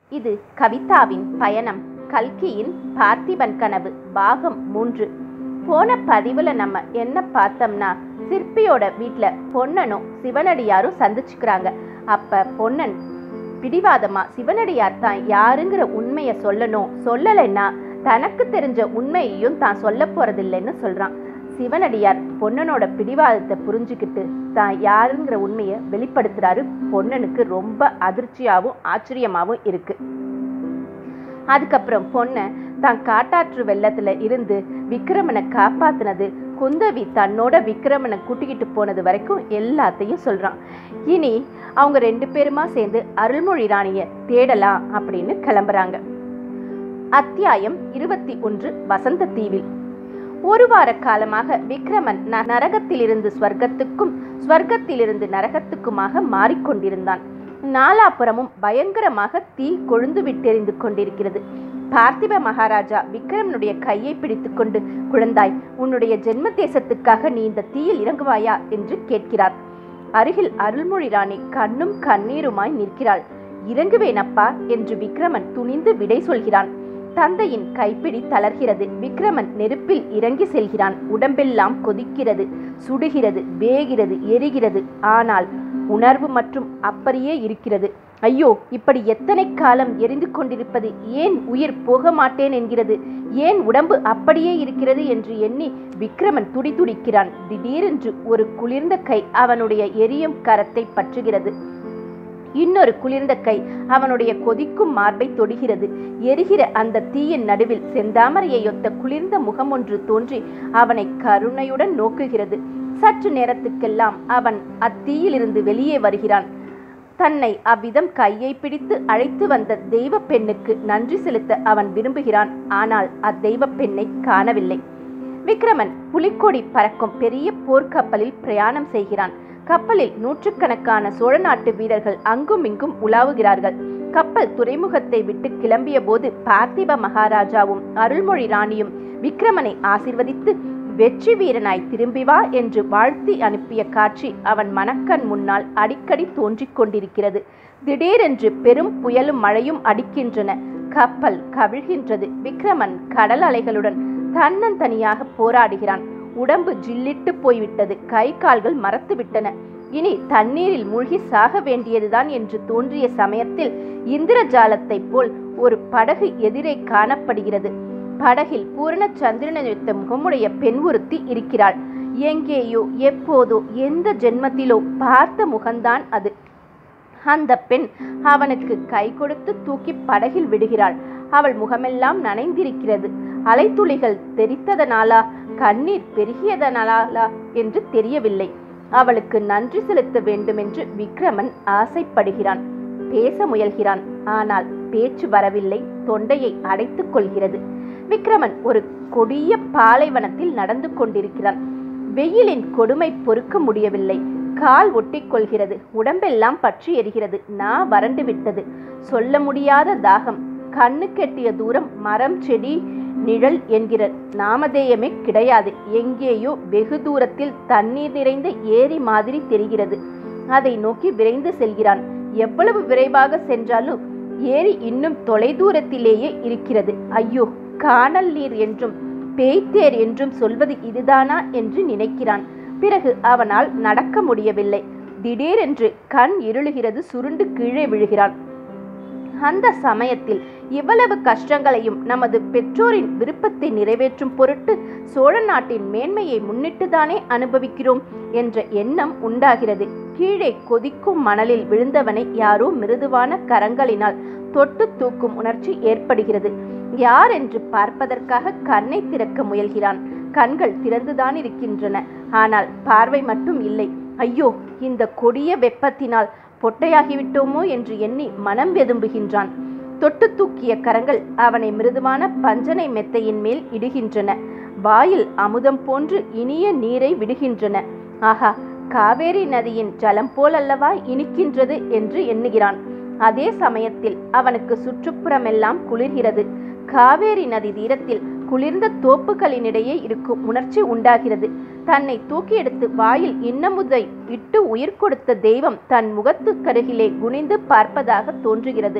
இது கவிதாவின் பயணம் கல்கியின் பார்த்திபன் கனவு பாகம் மூன்று போன பதிவுல நம்ம என்ன பார்த்தோம்னா சிற்பியோட வீட்ல பொன்னனும் சிவனடியாரும் சந்திச்சுக்கிறாங்க அப்ப பொன்னன் பிடிவாதமா சிவனடியார் தான் யாருங்கிற உண்மையை சொல்லணும் சொல்லலைன்னா தனக்கு தெரிஞ்ச உண்மையையும் தான் சொல்ல போறதில்லைன்னு சொல்றான் சிவனடியார் பொன்னனோட பிடிவாதத்தை புரிஞ்சுக்கிட்டு தான் யாருங்கிற உண்மையை வெளிப்படுத்துறாரு பொன்னனுக்கு ரொம்ப அதிர்ச்சியாவும் ஆச்சரியமாவும் இருக்கு அதுக்கப்புறம் பொண்ணை தான் காட்டாற்று வெள்ளத்துல இருந்து விக்ரமனை காப்பாத்துனது குந்தவி தன்னோட விக்ரமனை கூட்டிக்கிட்டு போனது வரைக்கும் எல்லாத்தையும் சொல்றான் இனி அவங்க ரெண்டு பேருமா சேர்ந்து அருள்மொழி ராணிய தேடலாம் அப்படின்னு கிளம்புறாங்க அத்தியாயம் இருபத்தி ஒன்று வசந்த தீவில் ஒரு வார காலமாக விக்ரமன் ந- நரகத்திலிருந்து ஸ்வர்க்கத்துக்கும் ஸ்வர்க்கத்திலிருந்து நரகத்துக்குமாக மாறிக்கொண்டிருந்தான் நாலாபுறமும் பயங்கரமாக தீ கொழுந்து விட்டெறிந்து கொண்டிருக்கிறது பார்த்திப மகாராஜா விக்ரமனுடைய கையை பிடித்துக்கொண்டு குழந்தாய் உன்னுடைய ஜென்ம தேசத்துக்காக நீ இந்த தீயில் இறங்குவாயா என்று கேட்கிறார் அருகில் அருள்மொழி ராணி கண்ணும் கண்ணீருமாய் நிற்கிறாள் இறங்குவேனப்பா என்று விக்ரமன் துணிந்து விடை சொல்கிறான் தந்தையின் கைப்பிடி தளர்கிறது விக்ரமன் நெருப்பில் இறங்கி செல்கிறான் உடம்பெல்லாம் கொதிக்கிறது சுடுகிறது வேகிறது எரிகிறது ஆனால் உணர்வு மற்றும் அப்படியே இருக்கிறது ஐயோ இப்படி எத்தனை காலம் எரிந்து கொண்டிருப்பது ஏன் உயிர் போக மாட்டேன் என்கிறது ஏன் உடம்பு அப்படியே இருக்கிறது என்று எண்ணி விக்ரமன் துடிதுடிக்கிறான் திடீரென்று ஒரு குளிர்ந்த கை அவனுடைய எரியும் கரத்தை பற்றுகிறது இன்னொரு குளிர்ந்த கை அவனுடைய கொதிக்கும் மார்பை தொடுகிறது எரிகிற அந்த தீயின் நடுவில் செந்தாமரையொத்த குளிர்ந்த முகம் ஒன்று தோன்றி அவனை கருணையுடன் நோக்குகிறது சற்று நேரத்துக்கெல்லாம் அவன் அத்தீயிலிருந்து வெளியே வருகிறான் தன்னை அவ்விதம் கையை பிடித்து அழைத்து வந்த தெய்வ பெண்ணுக்கு நன்றி செலுத்த அவன் விரும்புகிறான் ஆனால் அத்தெய்வ பெண்ணை காணவில்லை விக்ரமன் புலிக்கொடி பறக்கும் பெரிய போர்க்கப்பலில் பிரயாணம் செய்கிறான் கப்பலில் நூற்றுக்கணக்கான சோழ நாட்டு வீரர்கள் அங்கும் இங்கும் உலாவுகிறார்கள் கப்பல் துறைமுகத்தை விட்டு கிளம்பிய போது பார்த்திப மகாராஜாவும் அருள்மொழி ராணியும் விக்ரமனை ஆசிர்வதித்து வெற்றி வீரனாய் திரும்பி வா என்று வாழ்த்தி அனுப்பிய காட்சி அவன் மனக்கண் முன்னால் அடிக்கடி தோன்றிக் கொண்டிருக்கிறது திடீரென்று பெரும் புயலும் மழையும் அடிக்கின்றன கப்பல் கவிழ்கின்றது விக்ரமன் கடல் அலைகளுடன் தன்னந்தனியாக போராடுகிறான் உடம்பு ஜில்லிட்டு போய்விட்டது கை கால்கள் மரத்து விட்டன இனி தண்ணீரில் மூழ்கி சாக வேண்டியதுதான் என்று தோன்றிய சமயத்தில் இந்திரஜாலத்தைப் போல் ஒரு படகு எதிரே காணப்படுகிறது படகில் பூரண சந்திரனயுத்த முகமுடைய பெண் ஒருத்தி இருக்கிறாள் எங்கேயோ எப்போதோ எந்த ஜென்மத்திலோ பார்த்த முகம்தான் அது அந்த பெண் அவனுக்கு கை கொடுத்து தூக்கி படகில் விடுகிறாள் அவள் முகமெல்லாம் நனைந்திருக்கிறது அலைத்துளிகள் தெரித்ததனாலா கண்ணீர் பெருகியதனாலா என்று தெரியவில்லை அவளுக்கு நன்றி செலுத்த வேண்டுமென்று விக்ரமன் ஆசைப்படுகிறான் பேச முயல்கிறான் ஆனால் பேச்சு வரவில்லை தொண்டையை அடைத்துக் கொள்கிறது விக்ரமன் ஒரு கொடிய பாலைவனத்தில் நடந்து கொண்டிருக்கிறான் வெயிலின் கொடுமை பொறுக்க முடியவில்லை கால் ஒட்டிக்கொள்கிறது உடம்பெல்லாம் பற்றி எரிகிறது நா வறண்டு விட்டது சொல்ல முடியாத தாகம் கண்ணு கெட்டிய தூரம் மரம் செடி நிழல் என்கிற நாமதேயமே கிடையாது எங்கேயோ வெகு தூரத்தில் தண்ணீர் நிறைந்த ஏரி மாதிரி தெரிகிறது அதை நோக்கி விரைந்து செல்கிறான் எவ்வளவு விரைவாக சென்றாலும் ஏரி இன்னும் தொலைதூரத்திலேயே இருக்கிறது ஐயோ காணல் நீர் என்றும் பேய்த்தேர் என்றும் சொல்வது இதுதானா என்று நினைக்கிறான் பிறகு அவனால் நடக்க முடியவில்லை திடீரென்று கண் இருளுகிறது சுருண்டு கீழே விழுகிறான் அந்த சமயத்தில் இவ்வளவு கஷ்டங்களையும் நமது பெற்றோரின் விருப்பத்தை நிறைவேற்றும் பொருட்டு சோழ நாட்டின் மேன்மையை முன்னிட்டுதானே அனுபவிக்கிறோம் என்ற எண்ணம் உண்டாகிறது கீழே கொதிக்கும் மணலில் விழுந்தவனை யாரோ மிருதுவான கரங்களினால் தொட்டு தூக்கும் உணர்ச்சி ஏற்படுகிறது யார் என்று பார்ப்பதற்காக கண்ணை திறக்க முயல்கிறான் கண்கள் திறந்துதான் இருக்கின்றன ஆனால் பார்வை மட்டும் இல்லை ஐயோ இந்த கொடிய வெப்பத்தினால் பொட்டையாகிவிட்டோமோ என்று எண்ணி மனம் வெதும்புகின்றான் தொட்டு தூக்கிய கரங்கள் அவனை மிருதுவான பஞ்சனை மெத்தையின் மேல் இடுகின்றன வாயில் அமுதம் போன்று இனிய நீரை விடுகின்றன ஆஹா காவேரி நதியின் ஜலம் போலல்லவா இனிக்கின்றது என்று எண்ணுகிறான் அதே சமயத்தில் அவனுக்கு சுற்றுப்புறமெல்லாம் குளிர்கிறது காவேரி நதி தீரத்தில் குளிர்ந்த தோப்புகளினிடையே இருக்கும் உணர்ச்சி உண்டாகிறது தன்னை தூக்கி எடுத்து வாயில் இன்னமுதை இட்டு உயிர் கொடுத்த தெய்வம் தன் முகத்துக்கருகிலே குனிந்து பார்ப்பதாக தோன்றுகிறது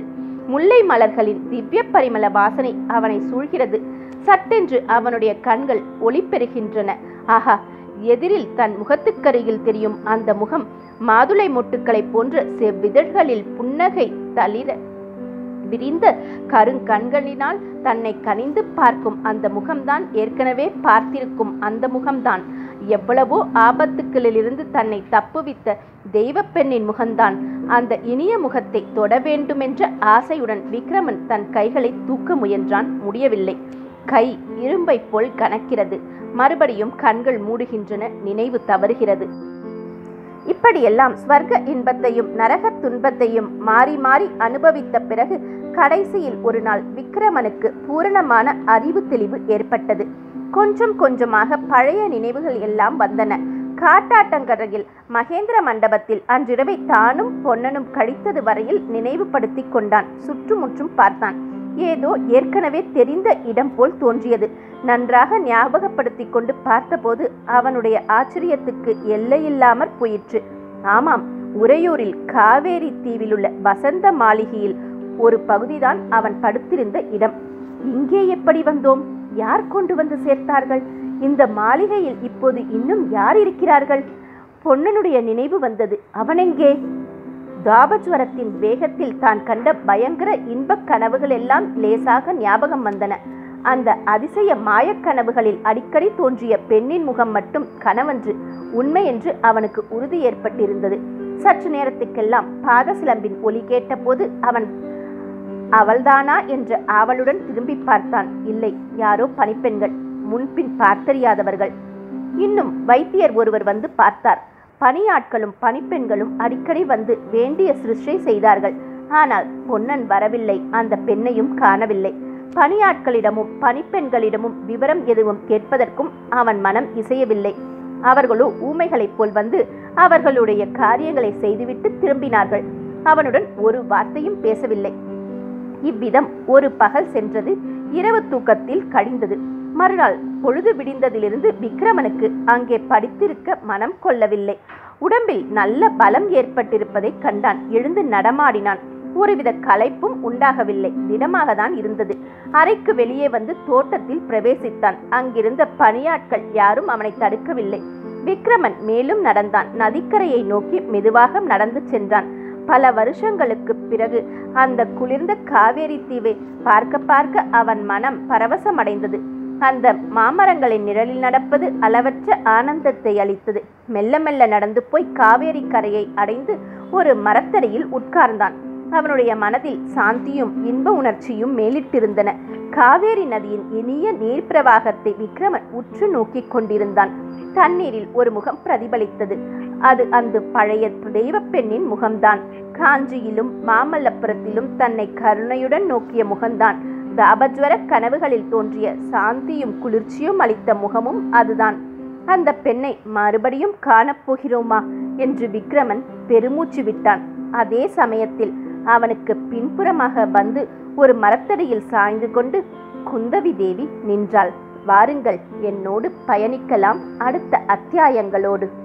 முல்லை மலர்களின் திவ்ய பரிமள வாசனை அவனை சூழ்கிறது சட்டென்று அவனுடைய கண்கள் ஒளி பெறுகின்றன ஆஹா எதிரில் தன் முகத்துக்கருகில் தெரியும் அந்த முகம் மாதுளை மொட்டுக்களைப் போன்ற செவ்விதழ்களில் புன்னகை தளிர விரிந்த கருங்கண்களினால் தன்னை கனிந்து பார்க்கும் அந்த முகம்தான் ஏற்கனவே பார்த்திருக்கும் அந்த முகம்தான் எவ்வளவோ ஆபத்துக்களிலிருந்து தன்னை தப்புவித்த தெய்வப் பெண்ணின் முகம்தான் அந்த இனிய முகத்தை தொட வேண்டுமென்ற ஆசையுடன் விக்ரமன் தன் கைகளை தூக்க முயன்றான் முடியவில்லை கை இரும்பை போல் கனக்கிறது மறுபடியும் கண்கள் மூடுகின்றன நினைவு தவறுகிறது இப்படியெல்லாம் ஸ்வர்க்க இன்பத்தையும் நரகத் துன்பத்தையும் மாறி மாறி அனுபவித்த பிறகு கடைசியில் ஒரு நாள் விக்ரமனுக்கு பூரணமான அறிவு தெளிவு ஏற்பட்டது கொஞ்சம் கொஞ்சமாக பழைய நினைவுகள் எல்லாம் வந்தன காட்டாட்டங்கரையில் மகேந்திர மண்டபத்தில் அன்றிரவை தானும் பொன்னனும் கழித்தது வரையில் நினைவுபடுத்தி கொண்டான் சுற்றுமுற்றும் பார்த்தான் ஏதோ ஏற்கனவே தெரிந்த இடம் போல் தோன்றியது நன்றாக ஞாபகப்படுத்தி கொண்டு பார்த்தபோது அவனுடைய ஆச்சரியத்துக்கு எல்லையில்லாமற் போயிற்று ஆமாம் உறையூரில் காவேரி தீவிலுள்ள வசந்த மாளிகையில் ஒரு பகுதிதான் அவன் படுத்திருந்த இடம் இங்கே எப்படி வந்தோம் யார் கொண்டு வந்து சேர்த்தார்கள் இந்த மாளிகையில் இப்போது இன்னும் யார் இருக்கிறார்கள் பொன்னனுடைய நினைவு வந்தது அவனெங்கே தாபஜ்வரத்தின் வேகத்தில் தான் கண்ட பயங்கர இன்பக் கனவுகள் எல்லாம் லேசாக ஞாபகம் வந்தன அந்த அதிசய மாயக்கனவுகளில் அடிக்கடி தோன்றிய பெண்ணின் முகம் மட்டும் கனவன்று உண்மை என்று அவனுக்கு உறுதி ஏற்பட்டிருந்தது சற்று நேரத்துக்கெல்லாம் பாதசிலம்பின் ஒலி கேட்டபோது அவன் அவள்தானா என்று ஆவலுடன் திரும்பி பார்த்தான் இல்லை யாரோ பணிப்பெண்கள் முன்பின் பார்த்தறியாதவர்கள் இன்னும் வைத்தியர் ஒருவர் வந்து பார்த்தார் பணியாட்களும் பணிப்பெண்களும் அடிக்கடி வந்து வேண்டிய சிருஷ்டை செய்தார்கள் ஆனால் பொன்னன் வரவில்லை அந்த பெண்ணையும் காணவில்லை பணியாட்களிடமும் பணிப்பெண்களிடமும் விவரம் எதுவும் கேட்பதற்கும் அவன் மனம் இசையவில்லை அவர்களோ ஊமைகளைப் போல் வந்து அவர்களுடைய காரியங்களை செய்துவிட்டு திரும்பினார்கள் அவனுடன் ஒரு வார்த்தையும் பேசவில்லை இவ்விதம் ஒரு பகல் சென்றது இரவு தூக்கத்தில் கழிந்தது மறுநாள் பொழுது விடிந்ததிலிருந்து விக்ரமனுக்கு அங்கே படித்திருக்க மனம் கொள்ளவில்லை உடம்பில் நல்ல பலம் ஏற்பட்டிருப்பதைக் கண்டான் எழுந்து நடமாடினான் ஒருவித களைப்பும் உண்டாகவில்லை திடமாக தான் இருந்தது அறைக்கு வெளியே வந்து தோட்டத்தில் பிரவேசித்தான் அங்கிருந்த பணியாட்கள் யாரும் அவனை தடுக்கவில்லை விக்ரமன் மேலும் நடந்தான் நதிக்கரையை நோக்கி மெதுவாக நடந்து சென்றான் பல வருஷங்களுக்கு பிறகு அந்த குளிர்ந்த காவேரி தீவை பார்க்க பார்க்க அவன் மனம் பரவசமடைந்தது அந்த மாமரங்களின் நிழலில் நடப்பது அளவற்ற ஆனந்தத்தை அளித்தது மெல்ல மெல்ல நடந்து போய் காவேரி கரையை அடைந்து ஒரு மரத்தடியில் உட்கார்ந்தான் அவனுடைய மனதில் சாந்தியும் இன்ப உணர்ச்சியும் மேலிட்டிருந்தன காவேரி நதியின் இனிய நீர் பிரவாகத்தை விக்ரமன் உற்று நோக்கிக் கொண்டிருந்தான் தண்ணீரில் ஒரு முகம் பிரதிபலித்தது அது அந்த பழைய தெய்வப் பெண்ணின் முகம்தான் காஞ்சியிலும் மாமல்லபுரத்திலும் தன்னை கருணையுடன் நோக்கிய முகம்தான் தாபஜ்வர கனவுகளில் தோன்றிய சாந்தியும் குளிர்ச்சியும் அளித்த முகமும் அதுதான் அந்த பெண்ணை மறுபடியும் காணப்போகிறோமா என்று விக்ரமன் பெருமூச்சு விட்டான் அதே சமயத்தில் அவனுக்கு பின்புறமாக வந்து ஒரு மரத்தடியில் சாய்ந்து கொண்டு குந்தவி தேவி நின்றாள் வாருங்கள் என்னோடு பயணிக்கலாம் அடுத்த அத்தியாயங்களோடு